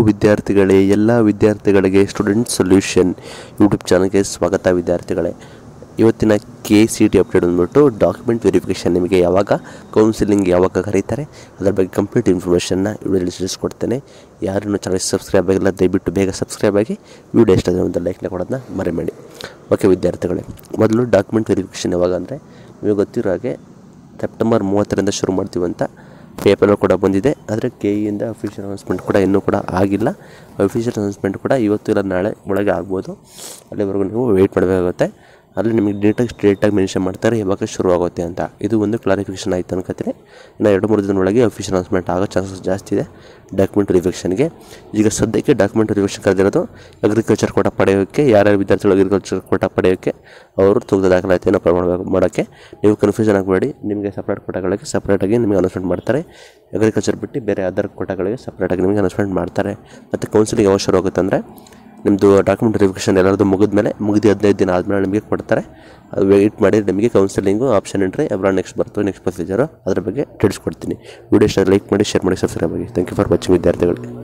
ವಿದ್ಯಾರ್ಥಿಗಳೇ ಎಲ್ಲ ವಿದ್ಯಾರ್ಥಿಗಳಿಗೆ ಸ್ಟೂಡೆಂಟ್ ಸೊಲ್ಯೂಷನ್ ಯೂಟ್ಯೂಬ್ ಚಾನಲ್ಗೆ ಸ್ವಾಗತ ವಿದ್ಯಾರ್ಥಿಗಳೇ ಇವತ್ತಿನ ಕೆ ಸಿ ಟಿ ಅಪ್ಡೇಟ್ ಬಂದ್ಬಿಟ್ಟು ಡಾಕ್ಯುಮೆಂಟ್ ವೆರಿಫಿಕೇಷನ್ ನಿಮಗೆ ಯಾವಾಗ ಕೌನ್ಸಿಲಿಂಗ್ ಯಾವಾಗ ಕರೀತಾರೆ ಅದರ ಬಗ್ಗೆ ಕಂಪ್ಲೀಟ್ ಇನ್ಫಾರ್ಮೇಷನ್ನ ವಿಡಿಯೋದಲ್ಲಿ ತಿಳಿಸ್ಕೊಡ್ತೇನೆ ಯಾರನ್ನು ಚಾನಲ್ ಸಬ್ಸ್ಕ್ರೈಬ್ ಆಗಿಲ್ಲ ದಯವಿಟ್ಟು ಬೇಗ ಸಬ್ಸ್ಕ್ರೈಬ್ ಆಗಿ ವಿಡಿಯೋ ಇಷ್ಟ ಆದರೆ ಒಂದು ಲೈಕ್ನ ಕೊಡೋದನ್ನ ಮರೆಬೇಡಿ ಓಕೆ ವಿದ್ಯಾರ್ಥಿಗಳೇ ಮೊದಲು ಡಾಕ್ಯುಮೆಂಟ್ ವೆರಿಫಿಕೇಷನ್ ಯಾವಾಗ ಅಂದರೆ ನಿಮಗೆ ಗೊತ್ತಿರೋ ಹಾಗೆ ಸೆಪ್ಟೆಂಬರ್ ಮೂವತ್ತರಿಂದ ಶುರು ಮಾಡ್ತೀವಿ ಅಂತ ಪೇಪರ್ ಕೂಡ ಬಂದಿದೆ ಆದರೆ ಕೆ ಇಯಿಂದ ಅಫಿಷಿಯಲ್ ಅನೌನ್ಸ್ಮೆಂಟ್ ಕೂಡ ಇನ್ನೂ ಕೂಡ ಆಗಿಲ್ಲ ಅಫಿಷಿಯಲ್ ಅನೌನ್ಸ್ಮೆಂಟ್ ಕೂಡ ಇವತ್ತು ಇಲ್ಲ ನಾಳೆ ಒಳಗೆ ಆಗ್ಬೋದು ಅಲ್ಲಿವರೆಗೂ ನೀವು ವೆಯ್ಟ್ ಮಾಡಬೇಕಾಗುತ್ತೆ ಅಲ್ಲಿ ನಿಮಗೆ ಡೇಟಾಗಿ ಸ್ಟ್ರೇಟಾಗಿ ಮೆನ್ಷನ್ ಮಾಡ್ತಾರೆ ಯಾವಾಗ ಶುರು ಆಗುತ್ತೆ ಅಂತ ಇದು ಒಂದು ಕ್ಲಾರಿಫಿಕೇಷನ್ ಆಯಿತು ಅನ್ಕೋತೀನಿ ಇನ್ನು ಎರಡು ಮೂರು ದಿನ ಒಳಗೆ ಅಫಿಷಿಯಲ್ ಅನೌನ್ಸ್ಮೆಂಟ್ ಆಗೋ ಚಾನ್ಸಸ್ ಜಾಸ್ತಿ ಇದೆ ಡಾಕ್ಯುಮೆಂಟ್ ವೆರಿಫಿಕೇಷನ್ಗೆ ಈಗ ಸದ್ಯಕ್ಕೆ ಡಾಕ್ಯುಮೆಂಟ್ ವೆರಿಫಿಕೇಷನ್ ಕರೆದಿರೋದು ಅಗ್ರಿಕಲ್ಚರ್ ಕೋಟ ಪಡೆಯೋಕ್ಕೆ ಯಾರ್ಯಾರು ವಿದ್ಯಾರ್ಥಿಗಳು ಅಗ್ರಿಕಲ್ಚರ್ ಕೋಟ ಪಡೆಯೋಕ್ಕೆ ಅವರು ತೂಗದ ದಾಖಲಾತಿಯನ್ನು ಅಪ್ಲೋಡ್ ಮಾಡಬೇಕು ಮಾಡೋಕ್ಕೆ ನೀವು ಕನ್ಫ್ಯೂಷನ್ ಆಗಬೇಡಿ ನಿಮಗೆ ಸಪ್ರೇಟ್ ಕೋಟಗಳಿಗೆ ಸಪ್ರೇಟಾಗಿ ನಿಮಗೆ ಅನೌನ್ಸ್ಮೆಂಟ್ ಮಾಡ್ತಾರೆ ಅಗ್ರಿಕಲ್ಚರ್ ಬಿಟ್ಟು ಬೇರೆ ಅದರ್ ಕೋಟಗಳಿಗೆ ಸಪ್ರೇಟಾಗಿ ನಿಮಗೆ ಅನೌನ್ಸ್ಮೆಂಟ್ ಮಾಡ್ತಾರೆ ಮತ್ತು ಕೌನ್ಸಿಲಿಂಗ್ ಯಾವಾಗ ಶುರು ಆಗುತ್ತೆ ಅಂದರೆ ನಿಮ್ಮದು ಡಾಕ್ಯುಮೆಂಟ್ ವೆರಿಫಿಕೇಷನ್ ಎಲ್ಲರದು ಮುಗಿದ್ಮೇಲೆ ಮುಗಿದು ಹದಿನೈದು ದಿನ ಆದಮೇಲೆ ನಿಮಗೆ ಕೊಡ್ತಾರೆ ಅದು ವೆಯ್ಟ್ ಮಾಡಿ ನಿಮಗೆ ಕೌನ್ಸಿಲಿಂಗು ಆಪ್ಷನ್ ಎಂಟ್ರಿ ಅವರ ನೆಕ್ಸ್ಟ್ ಬರ್ತವೆ ನೆಕ್ಸ್ಟ್ ಪ್ರೊಸೀಜರು ಅದ್ರ ಬಗ್ಗೆ ತಿಳಿಸ್ಕೊಡ್ತೀನಿ ವಿಡಿಯೋ ಇಷ್ಟ ಲೈಕ್ ಮಾಡಿ ಶೇರ್ ಮಾಡಿ ಸಬ್ಸ್ಕ್ರೈಬ್ ಆಗಿ ಥ್ಯಾಂಕ್ ಯು ಫಾರ್ ವಾಚಿಂಗ್ ವಿದ್ಯಾರ್ಥಿಗಳು